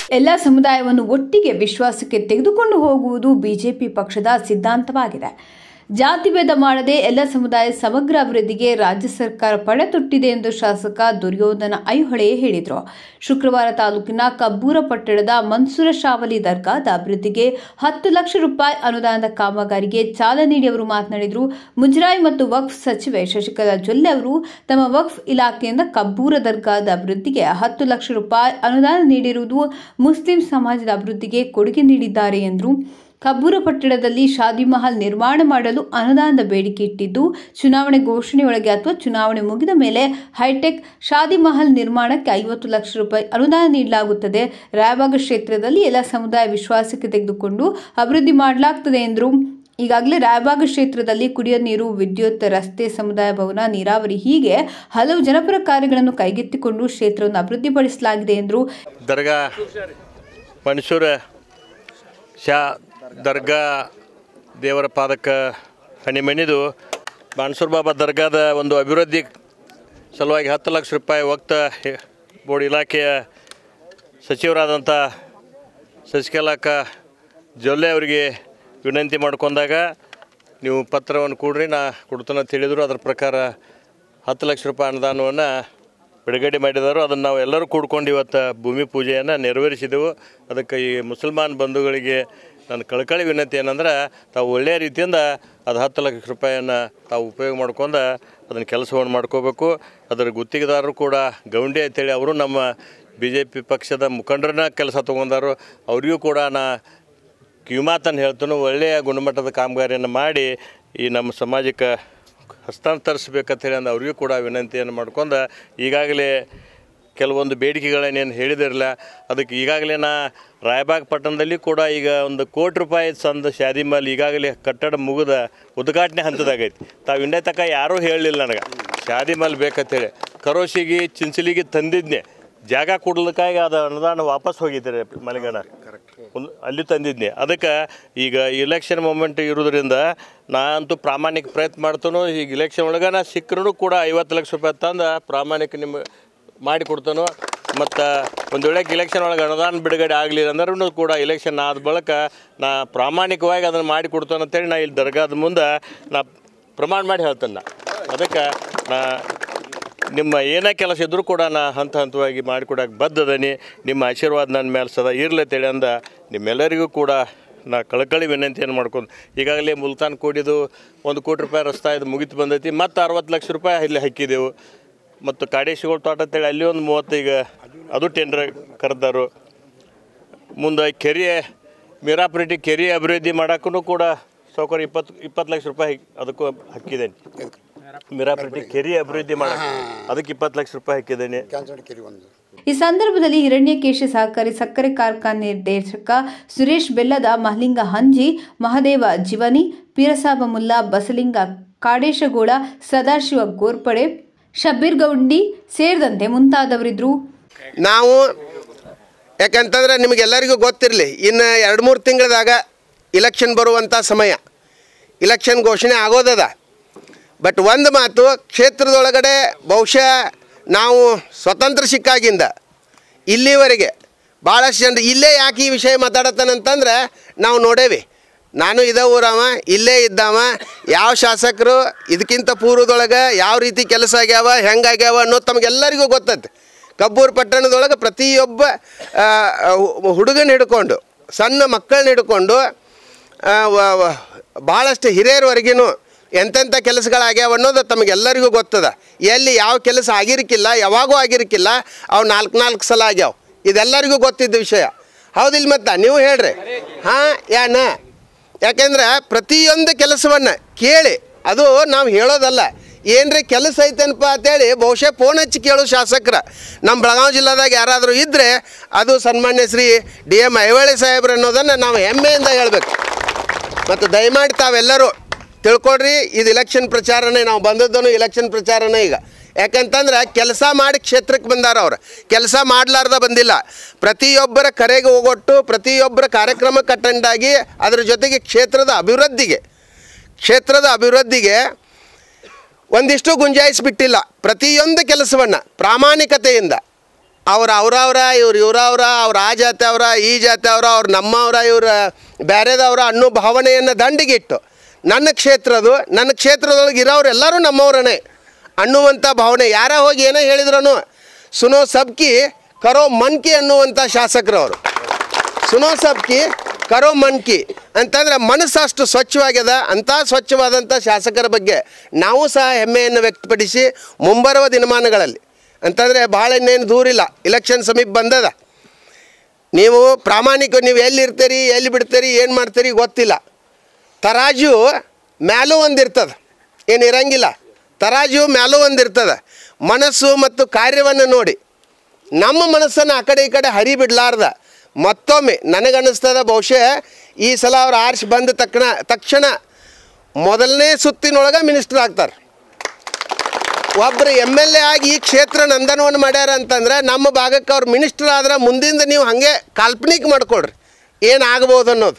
ಎಲ್ಲ ಸಮುದಾಯವನ್ನು ಒಟ್ಟಿಗೆ ವಿಶ್ವಾಸಕ್ಕೆ ತೆಗೆದುಕೊಂಡು ಹೋಗುವುದು ಬಿಜೆಪಿ ಪಕ್ಷದ ಸಿದ್ಧಾಂತವಾಗಿದೆ ಜಾತಿಭೇದ ಮಾಡದೆ ಎಲ್ಲ ಸಮುದಾಯ ಸಮಗ್ರ ಅಭಿವೃದ್ಧಿಗೆ ರಾಜ್ಯ ಸರ್ಕಾರ ಪಡೆತೊಟ್ಟಿದೆ ಎಂದು ಶಾಸಕ ದುರ್ಯೋಧನ ಐಹೊಳೆ ಹೇಳಿದರು ಶುಕ್ರವಾರ ತಾಲೂಕಿನ ಕಬ್ಬೂರ ಪಟ್ಟಣದ ಮನ್ಸೂರ ಶಾವಲಿ ದರ್ಗಾದ ಅಭಿವೃದ್ಧಿಗೆ ಹತ್ತು ಲಕ್ಷ ರೂಪಾಯಿ ಅನುದಾನದ ಕಾಮಗಾರಿಗೆ ಚಾಲನೆ ನೀಡಿ ಅವರು ಮಾತನಾಡಿದರು ಮುಜರಾಯಿ ಮತ್ತು ವಕ್ಫ್ ಸಚಿವೆ ಶಶಿಕಲಾ ಜೊಲ್ಲೆ ಅವರು ತಮ್ಮ ವಕ್ಫ್ ಇಲಾಖೆಯಿಂದ ಕಬ್ಬೂರ ದರ್ಗಾದ ಅಭಿವೃದ್ಧಿಗೆ ಹತ್ತು ಲಕ್ಷ ರೂಪಾಯಿ ಅನುದಾನ ನೀಡಿರುವುದು ಮುಸ್ಲಿಂ ಸಮಾಜದ ಅಭಿವೃದ್ಧಿಗೆ ಕೊಡುಗೆ ನೀಡಿದ್ದಾರೆ ಎಂದರು ಕಬ್ಬೂರ ಪಟ್ಟಣದಲ್ಲಿ ಶಾದಿ ಮಹಲ್ ನಿರ್ಮಾಣ ಮಾಡಲು ಅನುದಾನದ ಬೇಡಿಕೆ ಇಟ್ಟಿದ್ದು ಚುನಾವಣೆ ಘೋಷಣೆಯೊಳಗೆ ಅಥವಾ ಚುನಾವಣೆ ಮುಗಿದ ಮೇಲೆ ಹೈಟೆಕ್ ಶಾದಿ ಮಹಲ್ ನಿರ್ಮಾಣಕ್ಕೆ ಐವತ್ತು ಲಕ್ಷ ರೂಪಾಯಿ ಅನುದಾನ ನೀಡಲಾಗುತ್ತದೆ ರಾಯಬಾಗ ಕ್ಷೇತ್ರದಲ್ಲಿ ಎಲ್ಲ ಸಮುದಾಯ ವಿಶ್ವಾಸಕ್ಕೆ ತೆಗೆದುಕೊಂಡು ಅಭಿವೃದ್ಧಿ ಮಾಡಲಾಗ್ತದೆ ಎಂದರು ಈಗಾಗಲೇ ರಾಯಬಾಗ ಕ್ಷೇತ್ರದಲ್ಲಿ ಕುಡಿಯೋ ನೀರು ವಿದ್ಯುತ್ ರಸ್ತೆ ಸಮುದಾಯ ಭವನ ನೀರಾವರಿ ಹೀಗೆ ಹಲವು ಜನಪರ ಕಾರ್ಯಗಳನ್ನು ಕೈಗೆತ್ತಿಕೊಂಡು ಕ್ಷೇತ್ರವನ್ನು ಅಭಿವೃದ್ಧಿಪಡಿಸಲಾಗಿದೆ ಎಂದರು ದರ್ಗಾ ಮನ್ಸೂರ ಶಾ ದರ್ಗಾ ದೇವರ ಪಾದಕ್ಕೆ ಹಣಿ ಮಣಿದು ಮನ್ಸೂರ್ ಬಾಬಾ ದರ್ಗಾದ ಒಂದು ಅಭಿವೃದ್ಧಿ ಸಲುವಾಗಿ ಹತ್ತು ಲಕ್ಷ ರೂಪಾಯಿ ವಕ್ತ ಬೋರ್ಡ್ ಇಲಾಖೆಯ ಸಚಿವರಾದಂಥ ಶಶಿಕಲಾಕ ಜೊಲ್ಲೆ ಅವರಿಗೆ ವಿನಂತಿ ಮಾಡ್ಕೊಂಡಾಗ ನೀವು ಪತ್ರವನ್ನು ಕೊಡ್ರಿ ನಾ ಕೊಡ್ತಾನೆ ಅಂತ ಹೇಳಿದರು ಅದರ ಪ್ರಕಾರ ಹತ್ತು ಲಕ್ಷ ರೂಪಾಯಿ ಅನುದಾನವನ್ನು ಬಿಡುಗಡೆ ಮಾಡಿದರು ಅದನ್ನು ನಾವು ಎಲ್ಲರೂ ಕೂಡ್ಕೊಂಡು ಇವತ್ತು ಭೂಮಿ ಪೂಜೆಯನ್ನು ನೆರವೇರಿಸಿದೆವು ಅದಕ್ಕೆ ಈ ಮುಸಲ್ಮಾನ್ ಬಂಧುಗಳಿಗೆ ನನ್ನ ಕಳಕಳಿ ವಿನಂತಿ ಏನಂದ್ರೆ ತಾವು ಒಳ್ಳೆಯ ರೀತಿಯಿಂದ ಅದು ಹತ್ತು ಲಕ್ಷ ರೂಪಾಯಿಯನ್ನು ತಾವು ಉಪಯೋಗ ಮಾಡ್ಕೊಂಡು ಅದನ್ನು ಕೆಲಸವನ್ನು ಮಾಡ್ಕೋಬೇಕು ಅದರ ಗುತ್ತಿಗೆದಾರರು ಕೂಡ ಗೌಂಡಿ ಅಂತೇಳಿ ಅವರು ನಮ್ಮ ಬಿ ಜೆ ಪಿ ಪಕ್ಷದ ಮುಖಂಡರನ್ನ ಕೆಲಸ ತೊಗೊಂಡಾರು ಅವರಿಗೂ ಕೂಡ ನಾ ಕಿವಿಮಾತನ್ನು ಹೇಳ್ತಾನು ಒಳ್ಳೆಯ ಗುಣಮಟ್ಟದ ಕಾಮಗಾರಿಯನ್ನು ಮಾಡಿ ಈ ನಮ್ಮ ಸಮಾಜಕ್ಕೆ ಹಸ್ತಾಂತರಿಸ್ಬೇಕಂತೇಳಿ ಅಂದು ಅವ್ರಿಗೂ ಕೂಡ ವಿನಂತಿಯನ್ನು ಮಾಡ್ಕೊಂಡು ಈಗಾಗಲೇ ಕೆಲವೊಂದು ಬೇಡಿಕೆಗಳನ್ನೇನು ಹೇಳಿದಿರಲ್ಲ ಅದಕ್ಕೆ ಈಗಾಗಲೇ ನಾ ರಾಯಬಾಗ್ ಪಟ್ಟಣದಲ್ಲಿ ಕೂಡ ಈಗ ಒಂದು ಕೋಟಿ ರೂಪಾಯಿ ಸಂದ ಶಾದಿ ಮಲ್ ಈಗಾಗಲೇ ಕಟ್ಟಡ ಮುಗಿದ ಉದ್ಘಾಟನೆ ಹಂತದಾಗೈತಿ ತಾವು ಇನ್ನೇ ತನಕ ಯಾರೂ ಹೇಳಲಿಲ್ಲ ನನಗೆ ಶಾದಿ ಮಲ್ ಬೇಕಂತೇಳಿ ಕರೋಶಿಗೆ ಚಿಂಚಲಿಗೆ ತಂದಿದ್ನೆ ಜಾಗ ಕೊಡ್ಲಿಕ್ಕಾಗಿ ಅದು ಅನುದಾನ ವಾಪಸ್ ಹೋಗಿದ್ದಾರೆ ಮಲೆಗಣ ಒಂದು ಅಲ್ಲಿ ತಂದಿದ್ನೆ ಅದಕ್ಕೆ ಈಗ ಇಲೆಕ್ಷನ್ ಮೂಮೆಂಟ್ ಇರೋದ್ರಿಂದ ನಾ ಅಂತೂ ಪ್ರಾಮಾಣಿಕ ಪ್ರಯತ್ನ ಮಾಡ್ತಾನೋ ಈಗ ಇಲೆಕ್ಷನ್ ಒಳಗೆ ನಾ ಸಿಕ್ಕರೂ ಕೂಡ ಐವತ್ತು ಲಕ್ಷ ರೂಪಾಯಿ ತಂದು ಪ್ರಾಮಾಣಿಕ ನಿಮ್ಮ ಮಾಡಿ ಕೊಡ್ತಾನೋ ಮತ್ತು ಒಂದು ವೇಳೆ ಇಲೆಕ್ಷನ್ ಒಳಗೆ ಅನುದಾನ ಬಿಡುಗಡೆ ಆಗಲಿಲ್ಲ ಅಂದ್ರೂ ಕೂಡ ಇಲೆಕ್ಷನ್ ಆದ ಬಳಿಕ ನಾ ಪ್ರಾಮಾಣಿಕವಾಗಿ ಅದನ್ನು ಮಾಡಿ ಕೊಡ್ತಾನೆ ಅಂತೇಳಿ ನಾ ಇಲ್ಲಿ ದರ್ಗಾದ ಮುಂದೆ ನಾ ಪ್ರಮಾಣ ಮಾಡಿ ಹೇಳ್ತೇನೆ ನಾ ಅದಕ್ಕೆ ನಾ ನಿಮ್ಮ ಏನೇ ಕೆಲಸ ಇದ್ದರೂ ಕೂಡ ನಾ ಹಂತ ಹಂತವಾಗಿ ಮಾಡಿಕೊಡಕ್ಕೆ ಬದ್ಧದನಿ ನಿಮ್ಮ ಆಶೀರ್ವಾದ ನನ್ನ ಮೇಲೆ ಸದಾ ಇರ್ಲತ್ತೇಳಿ ಅಂದ ನಿಮ್ಮೆಲ್ಲರಿಗೂ ಕೂಡ ನಾ ಕಳಕಳಿ ವಿನಂತಿಯನ್ನು ಮಾಡ್ಕೊಂಡು ಈಗಾಗಲೇ ಮುಲ್ತಾನ್ ಕೂಡಿದು ಒಂದು ಕೋಟಿ ರೂಪಾಯಿ ರಸ್ತೆ ಇದು ಮುಗಿತು ಬಂದೈತಿ ಮತ್ತು ಅರವತ್ತು ಲಕ್ಷ ರೂಪಾಯಿ ಇಲ್ಲಿ ಹಾಕಿದೆವು ಮತ್ತು ಕಾಡೇಶಿಗಳ ತೋಟ ಅಂತೇಳಿ ಅಲ್ಲಿ ಒಂದು ಮೂವತ್ತು ಈಗ ಅದು ಟೆಂಡರ್ ಕರೆದಾರು ಮುಂದೆ ಕೆರೆ ಮೀರಾಪುರಟಿ ಕೆರೆ ಅಭಿವೃದ್ಧಿ ಮಾಡೋಕ್ಕೂ ಕೂಡ ಸೌಕರ್ಯ ಇಪ್ಪತ್ತು ಇಪ್ಪತ್ತು ಲಕ್ಷ ರೂಪಾಯಿ ಅದಕ್ಕೂ ಹಾಕಿದ್ದೇನೆ ಮೀರಾಪುರಟಿ ಕೆರೆ ಅಭಿವೃದ್ಧಿ ಮಾಡೋಕ್ಕೆ ಅದಕ್ಕೆ ಇಪ್ಪತ್ತು ಲಕ್ಷ ರೂಪಾಯಿ ಹಾಕಿದ್ದೇನೆ ಈ ಸಂದರ್ಭದಲ್ಲಿ ಹಿರಣ್ಯಕೇಶ ಸಹಕಾರಿ ಸಕ್ಕರೆ ಕಾರ್ಖಾನೆ ನಿರ್ದೇಶಕ ಸುರೇಶ್ ಬೆಲ್ಲದ ಮಹಲಿಂಗ ಹಂಜಿ ಮಹದೇವ ಜಿವನಿ ಪೀರಸಾಬ ಮುಲ್ಲಾ ಬಸಲಿಂಗ ಕಾಡೇಶಗೌಡ ಸದಾಶಿವ ಗೋರ್ಪಡೆ ಶಬ್ಬೀರ್ ಗೌಂಡಿ ಸೇರಿದಂತೆ ಮುಂತಾದವರಿದ್ದರು ನಾವು ಯಾಕಂತಂದ್ರೆ ನಿಮಗೆಲ್ಲರಿಗೂ ಗೊತ್ತಿರಲಿ ಇನ್ನು ಎರಡು ಮೂರು ತಿಂಗಳದಾಗ ಇಲೆಕ್ಷನ್ ಬರುವಂಥ ಸಮಯ ಇಲೆಕ್ಷನ್ ಘೋಷಣೆ ಆಗೋದದ ಬಟ್ ಒಂದು ಮಾತು ಕ್ಷೇತ್ರದೊಳಗಡೆ ಬಹುಶಃ ನಾವು ಸ್ವತಂತ್ರ ಸಿಕ್ಕಾಗಿಂದ ಇಲ್ಲಿವರೆಗೆ ಭಾಳಷ್ಟು ಜನರು ಇಲ್ಲೇ ಯಾಕೆ ಈ ವಿಷಯ ಮಾತಾಡತ್ತಾನಂತಂದ್ರೆ ನಾವು ನೋಡೇವಿ ನಾನು ಇದೇ ಊರವ ಇಲ್ಲೇ ಇದ್ದವ ಯಾವ ಶಾಸಕರು ಇದಕ್ಕಿಂತ ಪೂರ್ವದೊಳಗೆ ಯಾವ ರೀತಿ ಕೆಲಸ ಆಗ್ಯಾವ ಹೆಂಗಾಗ್ಯಾವ ಅನ್ನೋದು ತಮಗೆಲ್ಲರಿಗೂ ಗೊತ್ತೈತೆ ಕಬ್ಬೂರು ಪಟ್ಟಣದೊಳಗೆ ಪ್ರತಿಯೊಬ್ಬ ಆ, ಹು- ಹುಡುಗನ ಹಿಡ್ಕೊಂಡು ಸಣ್ಣ ಮಕ್ಕಳನ್ನ ಹಿಡ್ಕೊಂಡು ಆ, ವ- ವ- ಭಾಳಷ್ಟು ಹಿರಿಯರವರೆಗಿನೂ ಎಂತೆಂಥ ಕೆಲಸಗಳಾಗ್ಯಾವ ಅನ್ನೋದು ತಮಗೆಲ್ಲರಿಗೂ ಗೊತ್ತದ ಎಲ್ಲಿ ಯಾವ ಕೆಲಸ ಆಗಿರ್ಕಿಲ್ಲ ಯಾವಾಗೂ ಆಗಿರ್ಕಿಲ್ಲ ಅವು ನಾಲ್ಕು ನಾಲ್ಕು ಸಲ ಆಗ್ಯಾವ ಇದೆಲ್ಲರಿಗೂ ಗೊತ್ತಿದ್ದ ವಿಷಯ ಹೌದಿಲ್ಲ ಮತ್ತೆ ನೀವು ಹೇಳ್ರಿ ಹಾಂ ಯಾನ ಯಾಕೆಂದ್ರೆ ಪ್ರತಿಯೊಂದು ಕೆಲಸವನ್ನು ಕೇಳಿ ಅದು ನಾವು ಹೇಳೋದಲ್ಲ ಏನ್ರಿ ಕೆಲಸ ಐತೇನಪ್ಪ ಅಂತೇಳಿ ಬಹುಶಃ ಫೋನ್ ಹಚ್ಚಿ ಕೇಳೋ ಶಾಸಕರ ನಮ್ಮ ಬೆಳಗಾವಿ ಜಿಲ್ಲಾದಾಗ ಯಾರಾದರೂ ಇದ್ದರೆ ಅದು ಸನ್ಮಾನ್ಯ ಶ್ರೀ ಡಿ ಎಮ್ ಐವಳ್ಳಿ ಸಾಹೇಬ್ರು ಅನ್ನೋದನ್ನು ನಾವು ಹೆಮ್ಮೆಯಿಂದ ಹೇಳಬೇಕು ಮತ್ತು ದಯಮಾಡಿ ತಾವೆಲ್ಲರೂ ತಿಳ್ಕೊಡ್ರಿ ಇದು ಇಲೆಕ್ಷನ್ ಪ್ರಚಾರನೇ ನಾವು ಬಂದದ್ದನು ಇಲೆಕ್ಷನ್ ಪ್ರಚಾರನೇ ಈಗ ಯಾಕಂತಂದ್ರೆ ಕೆಲಸ ಮಾಡಿ ಕ್ಷೇತ್ರಕ್ಕೆ ಬಂದಾರ ಅವ್ರು ಕೆಲಸ ಮಾಡಲಾರ್ದ ಬಂದಿಲ್ಲ ಪ್ರತಿಯೊಬ್ಬರ ಕರೆಗೆ ಹೋಗೊಟ್ಟು ಪ್ರತಿಯೊಬ್ಬರ ಕಾರ್ಯಕ್ರಮಕ್ಕೆ ಅಟೆಂಡ್ ಆಗಿ ಅದ್ರ ಜೊತೆಗೆ ಕ್ಷೇತ್ರದ ಅಭಿವೃದ್ಧಿಗೆ ಕ್ಷೇತ್ರದ ಅಭಿವೃದ್ಧಿಗೆ ಒಂದಿಷ್ಟು ಗುಂಜಾಯಿಸಿ ಬಿಟ್ಟಿಲ್ಲ ಪ್ರತಿಯೊಂದು ಕೆಲಸವನ್ನು ಪ್ರಾಮಾಣಿಕತೆಯಿಂದ ಅವ್ರು ಅವ್ರವ್ರ ಇವ್ರು ಇವ್ರವ್ರ ಅವ್ರು ಆ ಜಾತಿ ಅವರ ಈ ಜಾತಿ ಅವರ ಅವ್ರು ನಮ್ಮವರ ಇವ್ರ ಬೇರೆದವ್ರ ಅನ್ನೋ ಭಾವನೆಯನ್ನು ದಂಡಿಗಿಟ್ಟು ನನ್ನ ಕ್ಷೇತ್ರದು ನನ್ನ ಕ್ಷೇತ್ರದೊಳಗೆ ಇರೋರು ಎಲ್ಲರೂ ನಮ್ಮವ್ರನೇ ಅನ್ನುವಂಥ ಭಾವನೆ ಯಾರ ಹೋಗಿ ಏನೇ ಹೇಳಿದ್ರು ಸುನೋ ಸಬ್ಕಿ ಕರೋ ಮನ್ಕಿ ಅನ್ನುವಂಥ ಶಾಸಕರವರು ಸುನೋ ಸಬ್ಕಿ ಕರೋ ಮನ್ಕಿ ಅಂತಂದ್ರೆ ಮನಸ್ಸು ಅಷ್ಟು ಸ್ವಚ್ಛವಾಗ್ಯದ ಅಂಥ ಸ್ವಚ್ಛವಾದಂಥ ಶಾಸಕರ ಬಗ್ಗೆ ನಾವು ಸಹ ಹೆಮ್ಮೆಯನ್ನು ವ್ಯಕ್ತಪಡಿಸಿ ಮುಂಬರುವ ದಿನಮಾನಗಳಲ್ಲಿ ಅಂತಂದರೆ ಭಾಳ ಇನ್ನೇನು ದೂರಿಲ್ಲ ಇಲೆಕ್ಷನ್ ಸಮೀಪ ಬಂದದ ನೀವು ಪ್ರಾಮಾಣಿಕ ನೀವು ಎಲ್ಲಿರ್ತೀರಿ ಎಲ್ಲಿ ಬಿಡ್ತೀರಿ ಏನು ಮಾಡ್ತೀರಿ ಗೊತ್ತಿಲ್ಲ ತರಾಜು ಮ್ಯಾಲೂ ಒಂದು ಇರ್ತದೆ ಏನು ಇರಂಗಿಲ್ಲ ತರಾಜು ಮ್ಯಾಲೂ ಒಂದು ಇರ್ತದೆ ಮನಸ್ಸು ಮತ್ತು ಕಾರ್ಯವನ್ನು ನೋಡಿ ನಮ್ಮ ಮನಸ್ಸನ್ನು ಆ ಕಡೆ ಈ ಕಡೆ ಹರಿ ಬಿಡಲಾರ್ದ ಮತ್ತೊಮ್ಮೆ ನನಗನ್ನಿಸ್ತದ ಬಹುಶಃ ಈ ಸಲ ಅವ್ರು ಆರ್ಸಿ ಬಂದ ತಕ್ಷಣ ತಕ್ಷಣ ಮೊದಲನೇ ಸುತ್ತಿನೊಳಗೆ ಮಿನಿಸ್ಟರ್ ಆಗ್ತಾರೆ ಒಬ್ಬರು ಎಮ್ ಎಲ್ ಎ ಆಗಿ ಈ ಕ್ಷೇತ್ರ ನಂದನವನ್ನು ಮಾಡ್ಯಾರ ಅಂತಂದ್ರೆ ನಮ್ಮ ಭಾಗಕ್ಕೆ ಅವ್ರು ಮಿನಿಸ್ಟರ್ ಆದ್ರೆ ಮುಂದಿಂದ ನೀವು ಹಾಗೆ ಕಾಲ್ಪನಿಕ ಮಾಡ್ಕೊಡ್ರಿ ಏನಾಗ್ಬೋದು ಅನ್ನೋದು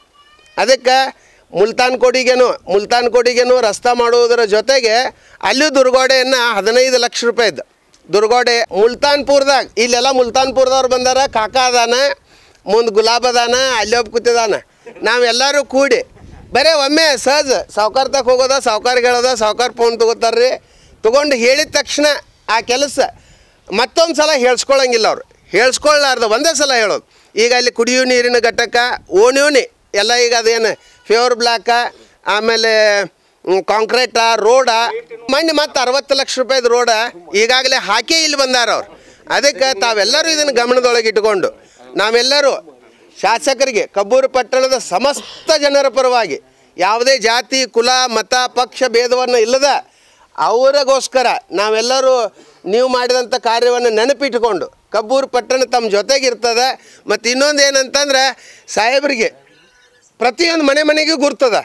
ಅದಕ್ಕೆ ಮುಲ್ತಾನ್ ಕೋಡಿಗೇನು ಮುಲ್ತಾನ್ ಕೋಡಿಗೇನು ರಸ್ತೆ ಮಾಡುವುದರ ಜೊತೆಗೆ ಅಲ್ಲೂ ದುರ್ಗೋಡೆಯನ್ನು ಹದಿನೈದು ಲಕ್ಷ ರೂಪಾಯಿದ್ದು ದುರ್ಗೋಡೆ ಮುಲ್ತಾನ್ಪುರದಾಗ ಇಲ್ಲೆಲ್ಲ ಮುಲ್ತಾನ್ಪುರದವ್ರು ಬಂದಾರ ಕಾಕ ಅದಾನ ಮುಂದೆ ಗುಲಾಬ್ ಅದಾನ ಅಲ್ಲಿ ಒಬ್ಬ ಕೂತಿದಾನ ನಾವೆಲ್ಲರೂ ಕೂಡಿ ಬರೀ ಒಮ್ಮೆ ಸಹಜ ಸಾವ್ಕಾರ ತಕ ಹೋಗೋದ ಸಾವ್ಕಾರ್ಗೆ ಹೇಳೋದ ಸಾವ್ಕಾರ ಫೋನ್ ತೊಗೋತಾರ್ರಿ ತೊಗೊಂಡು ಹೇಳಿದ ತಕ್ಷಣ ಆ ಕೆಲಸ ಮತ್ತೊಂದು ಸಲ ಹೇಳ್ಸ್ಕೊಳಂಗಿಲ್ಲ ಅವ್ರು ಹೇಳ್ಸ್ಕೊಳ್ಳಾರ್ದ ಒಂದೇ ಸಲ ಹೇಳೋದು ಈಗ ಅಲ್ಲಿ ಕುಡಿಯೋ ನೀರಿನ ಘಟಕ ಓಣಿಯೋನಿ ಎಲ್ಲ ಈಗ ಅದೇನು ಫೇವರ್ ಬ್ಲಾಕ ಆಮೇಲೆ ಕಾಂಕ್ರೀಟ ರೋಡ ಮೊನ್ನೆ ಮತ್ತೆ ಅರವತ್ತು ಲಕ್ಷ ರೂಪಾಯಿದ ರೋಡ ಈಗಾಗಲೇ ಹಾಕಿ ಇಲ್ಲಿ ಬಂದಾರ ಅವ್ರು ಅದಕ್ಕೆ ತಾವೆಲ್ಲರೂ ಇದನ್ನು ಗಮನದೊಳಗೆ ಇಟ್ಕೊಂಡು ನಾವೆಲ್ಲರೂ ಶಾಸಕರಿಗೆ ಕಬ್ಬೂರು ಪಟ್ಟಣದ ಸಮಸ್ತ ಜನರ ಪರವಾಗಿ ಯಾವುದೇ ಜಾತಿ ಕುಲ ಮತ ಪಕ್ಷ ಭೇದವನ್ನು ಇಲ್ಲದ ಅವರಿಗೋಸ್ಕರ ನಾವೆಲ್ಲರೂ ನೀವು ಮಾಡಿದಂಥ ಕಾರ್ಯವನ್ನು ನೆನಪಿಟ್ಕೊಂಡು ಕಬ್ಬೂರು ಪಟ್ಟಣ ತಮ್ಮ ಜೊತೆಗಿರ್ತದೆ ಮತ್ತು ಇನ್ನೊಂದು ಏನಂತಂದ್ರೆ ಸಾಹೇಬರಿಗೆ ಪ್ರತಿಯೊಂದು ಮನೆ ಮನೆಗೂ ಗುರ್ತದ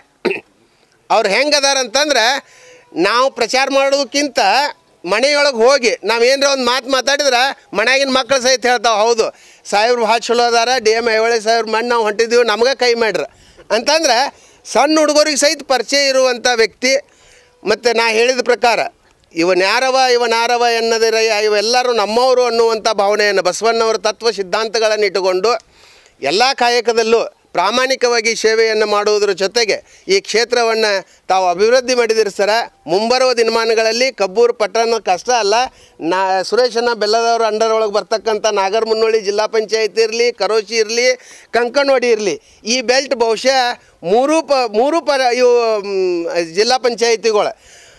ಅವ್ರು ಹೆಂಗೆ ಅದಾರ ಅಂತಂದ್ರೆ ನಾವು ಪ್ರಚಾರ ಮಾಡೋದಕ್ಕಿಂತ ಮನೆಯೊಳಗೆ ಹೋಗಿ ನಾವು ಏನರ ಒಂದು ಮಾತು ಮಾತಾಡಿದ್ರೆ ಮನ್ಯಾಗಿನ ಮಕ್ಕಳು ಸಹಿತ ಹೇಳ್ತಾವೆ ಹೌದು ಸಾಹೇಬ್ರು ಭಾಳ ಚಲೋ ಅದಾರ ಡಿ ಎಮ್ ಐಹೊಳೆ ಸಾಹೇಬ್ರ ಮಣ್ಣು ನಾವು ಹೊಂಟಿದ್ದೀವಿ ನಮ್ಗೆ ಕೈ ಮಾಡ್ರ ಅಂತಂದ್ರೆ ಸಣ್ಣ ಹುಡುಗರಿಗೆ ಸಹಿತ ಪರಿಚಯ ಇರುವಂಥ ವ್ಯಕ್ತಿ ಮತ್ತು ನಾ ಹೇಳಿದ ಪ್ರಕಾರ ಇವನ್ ಯಾರವ ಇವನ್ ಯಾರವ ಎನ್ನದಿರಯ್ಯ ಇವೆಲ್ಲರೂ ನಮ್ಮವರು ಅನ್ನುವಂಥ ಭಾವನೆಯನ್ನು ಬಸವಣ್ಣವರ ತತ್ವ ಸಿದ್ಧಾಂತಗಳನ್ನು ಇಟ್ಟುಕೊಂಡು ಎಲ್ಲ ಕಾಯಕದಲ್ಲೂ ಪ್ರಾಮಾಣಿಕವಾಗಿ ಸೇವೆಯನ್ನು ಮಾಡುವುದರ ಜೊತೆಗೆ ಈ ಕ್ಷೇತ್ರವನ್ನು ತಾವು ಅಭಿವೃದ್ಧಿ ಮಾಡಿದಿರಿ ಸರ ಮುಂಬರುವ ದಿನಮಾನಗಳಲ್ಲಿ ಕಬ್ಬೂರು ಪಟ್ಟಣ ಕಷ್ಟ ಅಲ್ಲ ನಾ ಸುರೇಶನ ಬೆಲ್ಲದವರ ಅಂಡರ್ ಒಳಗೆ ಬರ್ತಕ್ಕಂಥ ನಾಗರ ಮುನ್ನೋಳಿ ಜಿಲ್ಲಾ ಪಂಚಾಯತಿ ಇರಲಿ ಕರೋಶಿ ಇರಲಿ ಕಂಕಣವಾಡಿ ಇರಲಿ ಈ ಬೆಲ್ಟ್ ಬಹುಶಃ ಮೂರು ಪ ಮೂರು ಪ ಇವು ಮ್, ಜಿಲ್ಲಾ ಪಂಚಾಯತಿಗಳು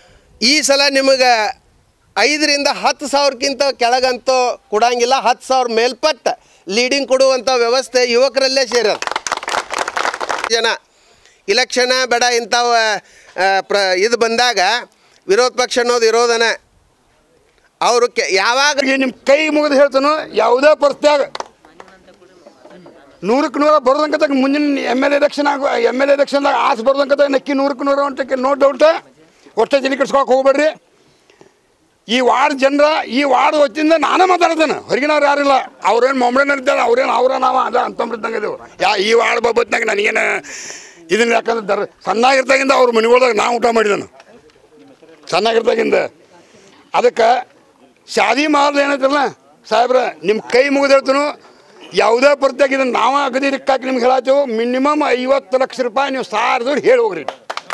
ಈ ಸಲ ನಿಮಗೆ ಐದರಿಂದ ಹತ್ತು ಸಾವಿರಕ್ಕಿಂತ ಕೆಳಗಂತೂ ಕೊಡಂಗಿಲ್ಲ ಹತ್ತು ಸಾವಿರ ಮೇಲ್ಪಟ್ಟ ಲೀಡಿಂಗ್ ಕೊಡುವಂಥ ವ್ಯವಸ್ಥೆ ಯುವಕರಲ್ಲೇ ಸೇರೋದು ಜನ ಇಲೆಕ್ಷನ ಬೇಡ ಇಂಥವ ಆ, ಪ್ರ ಇದು ಬಂದಾಗ ವಿರೋಧ ಪಕ್ಷ ಅನ್ನೋದು ಇರೋದನ ಅವರು ಕೆ ಯಾವಾಗ ಈಗ ನಿಮ್ಮ ಕೈ ಮುಗಿದು ಹೇಳ್ತಾನು ಯಾವುದೇ ಪರಿಸ್ಥಿತಿಯಾಗ ನೂರಕ್ಕೆ ನೂರ ಬರ್ದಂಕತ್ತಾಗ ಮುಂದಿನ ಎಮ್ ಎಲ್ ಎಲೆಕ್ಷನ್ ಆಗೋ ಎಮ್ ಎಲ್ ಎಲೆಕ್ಷನ್ದಾಗ ಆಸೆ ಬರ್ದಂಕತ್ತಾಗ ನಕ್ಕಿ ನೂರಕ್ಕೆ ನೂರ ಅಂತಕ್ಕೆ ನೋ ಡೌಟ್ ಒಟ್ಟೆ ಜನ ಕಟ್ಸ್ಕೊಳಕ್ಕೆ ಹೋಗ್ಬೇಡ್ರಿ ಈ ವಾರ್ಡ್ ಜನರ ಈ ವಾರ್ಡ್ ಹೊತ್ತಿಂದ ನಾನೇ ಮಾತಾಡ್ತೇನೆ ಹೊರಗಿನವ್ರು ಯಾರಿಲ್ಲ ಅವ್ರೇನು ಮೊಮ್ಮಳೆ ಇರ್ತಾರೆ ಅವ್ರೇನು ಅವ್ರ ನಾವ ಅದ ಅಂತಂಬಿದ್ದಂಗೆ ಇದೇವು ಯಾ ಈ ವಾರ್ಡ್ ಬಾಬತ್ನಾಗ ನನಗೇನು ಇದನ್ನ ಯಾಕಂದ್ರೆ ದರ ಸಣ್ಣಾಗಿರ್ತಾಗಿಂದ ಅವ್ರ ಮನೆಗಳ್ದಾಗ ನಾ ಊಟ ಮಾಡಿದನು ಸಣ್ಣಾಗಿರ್ತಾಗಿಂದ ಅದಕ್ಕೆ ಶಾದಿ ಮಾಲ್ ಏನೈತಲ್ಲ ಸಾಹೇಬ್ರ ನಿಮ್ಮ ಕೈ ಮುಗಿದು ಹೇಳ್ತನು ಯಾವುದೇ ಪ್ರತ್ಯೇಕ ಇದನ್ನು ನಾವು ಅಗದಿ ರಿಕ್ಕಾಕಿ ನಿಮ್ಗೆ ಹೇಳತ್ತೇವೆ ಮಿನಿಮಮ್ ಐವತ್ತು ಲಕ್ಷ ರೂಪಾಯಿ ನೀವು ಸಾರದವ್ರು ಹೇಳಿ ಹೋಗ್ರಿ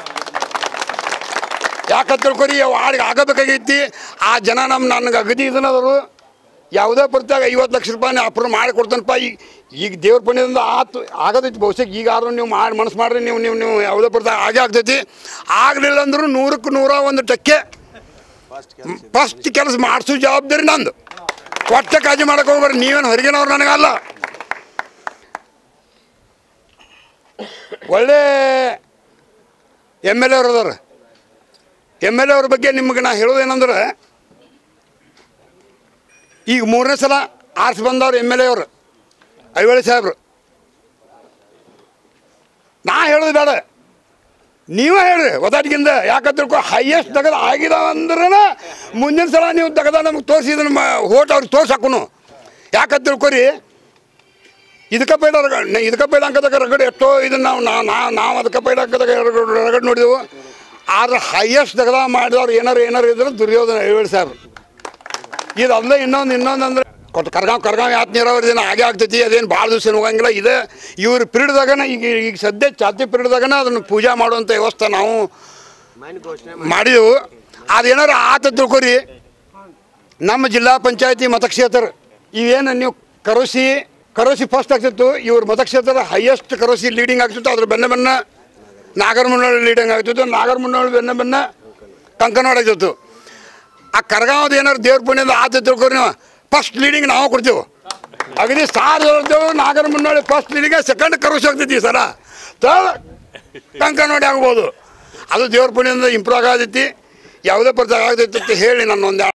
ಯಾಕಂತ ತಿಳ್ಕೊರಿ ವಾಡಿಗೆ ಆಗಬೇಕಾಗೈತಿ ಆ ಜನ ನಮ್ಮ ನನಗೆ ಅಗದಿ ಇದನ್ನದರು ಯಾವುದೇ ಪ್ರತ್ಯೇಕ ಐವತ್ತು ಲಕ್ಷ ರೂಪಾಯಿ ಅಪ್ರೂವ್ ಮಾಡಿ ಕೊಡ್ತಾನಪ್ಪ ಈಗ ಈಗ ದೇವ್ರ ಪುಣ್ಯದಿಂದ ಆತು ಆಗತೈತಿ ಬಹುಶಃ ಈಗ ಆದ್ರೂ ನೀವು ಮಾಡಿ ಮನಸ್ಸು ಮಾಡ್ರಿ ನೀವು ನೀವು ನೀವು ಯಾವುದೇ ಪ್ರತ್ಯೇಕ ಆಗೇ ಆಗ್ತೈತಿ ಆಗಲಿಲ್ಲ ಅಂದ್ರೂ ನೂರಕ್ಕೆ ನೂರ ಒಂದು ಟಕ್ಕೆ ಫಸ್ಟ್ ಕೆಲಸ ಮಾಡಿಸೋ ಜವಾಬ್ದಾರಿ ನಂದು ಒಟ್ಟ ಕಾಳಜಿ ಮಾಡಕ್ಕೆ ಹೋಗ್ಬಾರ್ದು ನೀವೇನು ಹೊರಗಿನವ್ರು ನನಗಲ್ಲ ಒಳ್ಳೆ ಎಮ್ ಎಲ್ ಎ ಅವ್ರು ಅದಾರ ಎಮ್ ಎಲ್ ಎ ಅವ್ರ ಬಗ್ಗೆ ನಿಮ್ಗೆ ನಾ ಹೇಳೋದೇನಂದ್ರೆ ಈಗ ಮೂರನೇ ಸಲ ಆರ್ಸ್ ಬಂದವ್ರು ಎಮ್ ಎಲ್ ಎ ಅವರು ಐವಳಿ ಸಾಹೇಬ್ರು ನಾ ಹೇಳೋದು ಬೇಡ ನೀವೇ ಹೇಳ್ರಿ ಒದಾಟಿಗಿಂದ ಯಾಕಂತ ತಿಳ್ಕೊ ಹೈಯೆಸ್ಟ್ ತೆಗೆದ ಆಗಿದಾವ ಅಂದ್ರೆ ಮುಂದಿನ ಸಲ ನೀವು ತೆಗೆದ ನಮಗೆ ತೋರಿಸಿ ಇದನ್ನ ಹೋಟ್ ಅವ್ರಿಗೆ ತೋರ್ಸಿ ಹಾಕುನು ಯಾಕಂತ ತಿಳ್ಕೊರಿ ಇದಕ್ಕೆ ಪೈಡ ರಗಡ್ ಇದಕ್ಕೆ ಪೈಡ ಅಂಕದಾಗ ರಗಡ್ ಎಷ್ಟೋ ಇದನ್ನ ನಾವು ನಾವು ನಾವು ನಾವು ಅದಕ್ಕೆ ಪೈಡ ಅಂಕದಾಗ ರಗಡ್ ರಗಡ್ ನೋಡಿದೆವು ಆದ್ರೆ ಹೈಯೆಸ್ಟ್ ತೆಗೆದ ಮಾಡಿದವ್ರು ಏನಾರು ಏನಾರು ಇದ್ರೆ ದುರ್ಯೋಧನ ಐವಳಿ ಸಾಹೇಬ್ರು ಇದಲ್ಲ ಇನ್ನೊಂದು ಇನ್ನೊಂದು ಅಂದ್ರೆ ಕೊಟ್ಟು ಕರ್ಗಾವ್ ಕರ್ಗಾವ್ ಯಾತ್ ನೀರಾವರಿ ದಿನ ಹಾಗೆ ಆಗ್ತೈತಿ ಅದೇನು ಭಾಳ ದಿವಸ ಹೋಗಂಗಿಲ್ಲ ಇದೆ ಇವ್ರ ಪಿರಿಯಡ್ದಾಗನ ಈಗ ಈಗ ಸದ್ಯ ಚಾತಿ ಪಿರಿಯಡ್ದಾಗನ ಅದನ್ನು ಪೂಜಾ ಮಾಡುವಂಥ ವ್ಯವಸ್ಥೆ ನಾವು ಮಾಡಿದೆವು ಅದೇನಾರು ಆತ ತಿಳ್ಕೊರಿ ನಮ್ಮ ಜಿಲ್ಲಾ ಪಂಚಾಯತಿ ಮತಕ್ಷೇತ್ರ ಇವೇನು ನೀವು ಕರೋಸಿ ಕರೋಸಿ ಫಸ್ಟ್ ಆಗ್ತಿತ್ತು ಇವ್ರ ಮತಕ್ಷೇತ್ರದ ಹೈಯೆಸ್ಟ್ ಕರೋಸಿ ಲೀಡಿಂಗ್ ಆಗ್ತಿತ್ತು ಅದ್ರ ಬೆನ್ನ ಬೆನ್ನ ನಾಗರಮುನ್ನೋಳಿ ಲೀಡಿಂಗ್ ಆಗ್ತಿತ್ತು ನಾಗರಮುನ್ನೋಳಿ ಬೆನ್ನ ಬೆನ್ನ ಕಂಕನವಾಡ ಆಗ್ತಿತ್ತು ಆ ಕರ್ಗಾವದ ಏನಾರು ದೇವ್ರ ಪುಣ್ಯದ ಆತ ತಿಳ್ಕೊರಿ ನೀವು ಫಸ್ಟ್ ಲೀಡಿಂಗ್ ನಾವು ಕೊಡ್ತೇವೆ ಅಗದಿ ಸಾರ್ ಹೇಳ್ತೇವೆ Nagara Munnoli first leading second ಕರೋಸಿ ಆಗ್ತೈತಿ ಈ ಸಲ ತಳ ಕಂಕನವಾಡಿ ಆಗ್ಬೋದು ಅದು ದೇವ್ರ ಪುಣ್ಯದಿಂದ ಇಂಪ್ರೂವ್ ಆಗತೈತಿ ಯಾವುದೇ ಪ್ರಚಾರ ಆಗತೈತಿ ಅಂತ ಹೇಳಿ ನಾನು ಒಂದು